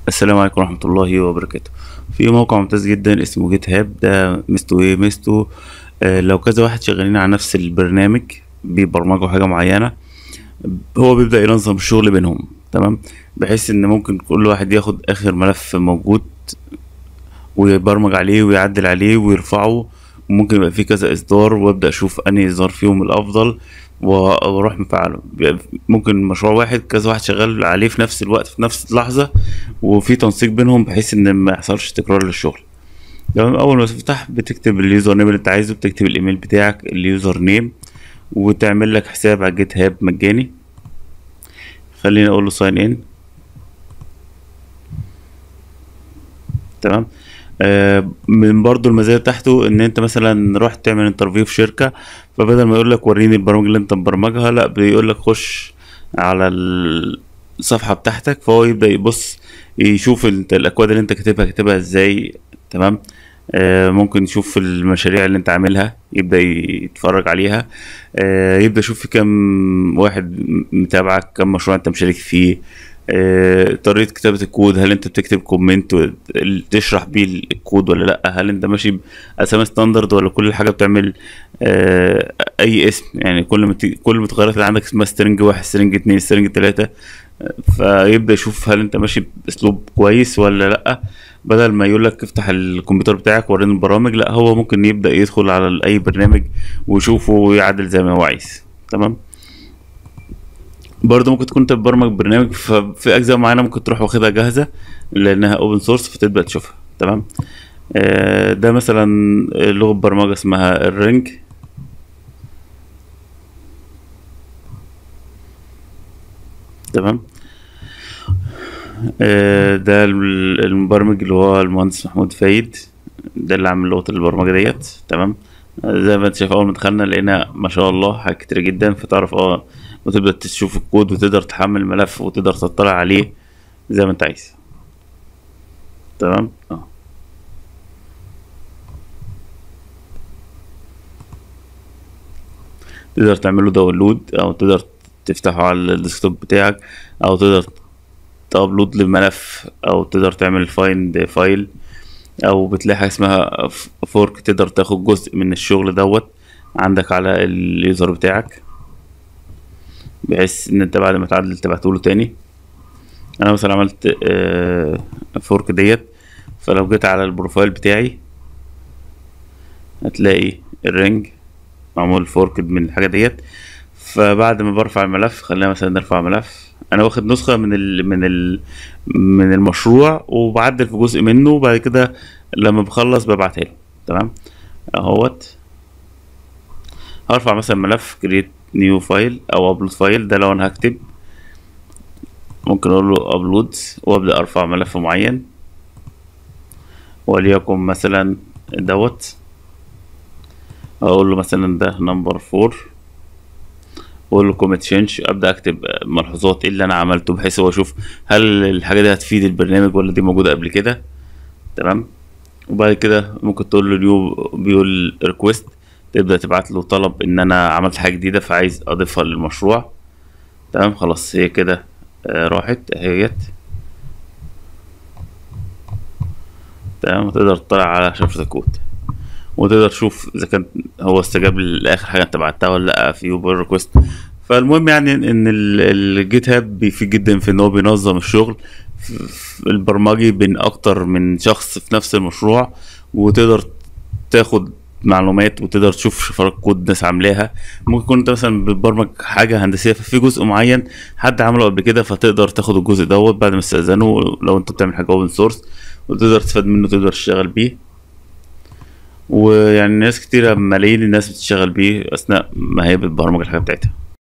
السلام عليكم ورحمة الله وبركاته في موقع ممتاز جدا اسمه جيت هاب ده ميزته ايه ميزته آه لو كذا واحد شغالين على نفس البرنامج بيبرمجوا حاجة معينة هو بيبدأ ينظم الشغل بينهم تمام بحيث ان ممكن كل واحد ياخد اخر ملف موجود ويبرمج عليه ويعدل عليه ويرفعه وممكن يبقى فيه كذا اصدار وابدا اشوف انهي اصدار فيهم الافضل و- واروح مفعله بيبقى ممكن مشروع واحد كذا واحد شغال عليه في نفس الوقت في نفس اللحظه وفي تنسيق بينهم بحيث ان ما يحصلش تكرار للشغل تمام اول ما تفتح بتكتب اليوزر نيم اللي انت عايزه بتكتب الايميل بتاعك اليوزر نيم وتعمل لك حساب على جيت هاب مجاني خليني اقول له ساين ان تمام آه من برضو المزايا بتاعته ان انت مثلا رحت تعمل انترفيو في شركه فبدل ما يقول لك وريني البرامج اللي انت مبرمجها لا بيقول لك خش على الصفحه بتاعتك فهو يبدا يبص يشوف انت الاكواد اللي انت كاتبها كاتبها ازاي تمام آه ممكن يشوف المشاريع اللي انت عاملها يبدا يتفرج عليها آه يبدا يشوف في كام واحد متابعك كم مشروع انت مشارك فيه آه، طريقة كتابة الكود هل انت بتكتب كومنت و- تشرح بيه الكود ولا لا هل انت ماشي بأسامي ستاندرد ولا كل حاجة بتعمل آه، اي اسم يعني كل ما ت- كل المتغيرات اللي عندك اسمها سترنج واحد سترنج اتنين سترنج تلاتة آه، فيبدأ يشوف هل انت ماشي باسلوب كويس ولا لا بدل ما يقول لك افتح الكمبيوتر بتاعك وريني البرامج لا هو ممكن يبدأ يدخل على اي برنامج ويشوفه ويعدل زي ما هو عايز تمام برضه ممكن تكون انت بتبرمج برنامج ففي اجزاء معينه ممكن تروح واخدها جاهزه لانها اوبن سورس فتبدا تشوفها تمام آه، ده مثلا لغه برمجه اسمها الرينج تمام آه، ده ال- المبرمج اللي هو المهندس محمود فايد ده اللي عامل لغه البرمجه ديت تمام آه، زي ما انت شايف اول ما دخلنا لقينا ما شاء الله حاجات كتير جدا فتعرف اه وتبدا تشوف الكود وتقدر تحمل الملف وتقدر تطلع عليه زي ما انت عايز تمام اه تقدر تعمله داونلود او تقدر تفتحه على الديسكتوب بتاعك او تقدر تابلود لملف او تقدر تعمل فايند فايل او بتلاقي حاجه اسمها فورك تقدر تاخد جزء من الشغل دوت عندك على اليوزر بتاعك بحيث ان انت بعد ما تعدل تبعته له تاني انا مثلا عملت آه، فورك ديت فلو جيت على البروفايل بتاعي هتلاقي الرينج معمول فورك من الحاجه ديت فبعد ما برفع الملف خلينا مثلا نرفع ملف انا واخد نسخه من ال من ال من المشروع وبعدل في جزء منه وبعد كده لما بخلص ببعتها له تمام اهوت هرفع مثلا ملف كريت نيو فايل او ابلود فايل ده لو انا هكتب ممكن اقول له ابلود وابدا ارفع ملف معين وليكن مثلا دوت اقول له مثلا ده نمبر فور واقول له كومنت تشينج ابدا اكتب ملحوظات ايه اللي انا عملته بحيث هو يشوف هل الحاجه دي هتفيد البرنامج ولا دي موجوده قبل كده تمام وبعد كده ممكن تقول له نيو بيقول ريكويست تبدا تبعت له طلب ان انا عملت حاجه جديده فعايز اضيفها للمشروع تمام خلاص هي كده آه، راحت اهيت تمام وتقدر تطلع على شفرة الكود وتقدر تشوف اذا كان هو استجاب لاخر حاجه انت بعتها ولا لا في يوبر ريكوست فالمهم يعني ان ال- الجيت هاب بيفيد جدا في ان هو بينظم الشغل في- في البرمجي بين اكتر من شخص في نفس المشروع وتقدر تاخد معلومات وتقدر تشوف شفرات كود ناس عاملاها ممكن تكون انت مثلا بتبرمج حاجه هندسيه ففي جزء معين حد عمله قبل كده فتقدر تاخد الجزء دوت بعد ما تستأذنه لو انت بتعمل حاجه اوبن سورس وتقدر تستفاد منه تقدر تشتغل بيه ويعني ناس كتيرة ملايين الناس بتشتغل بيه أثناء ما هي بتبرمج الحاجة بتاعتها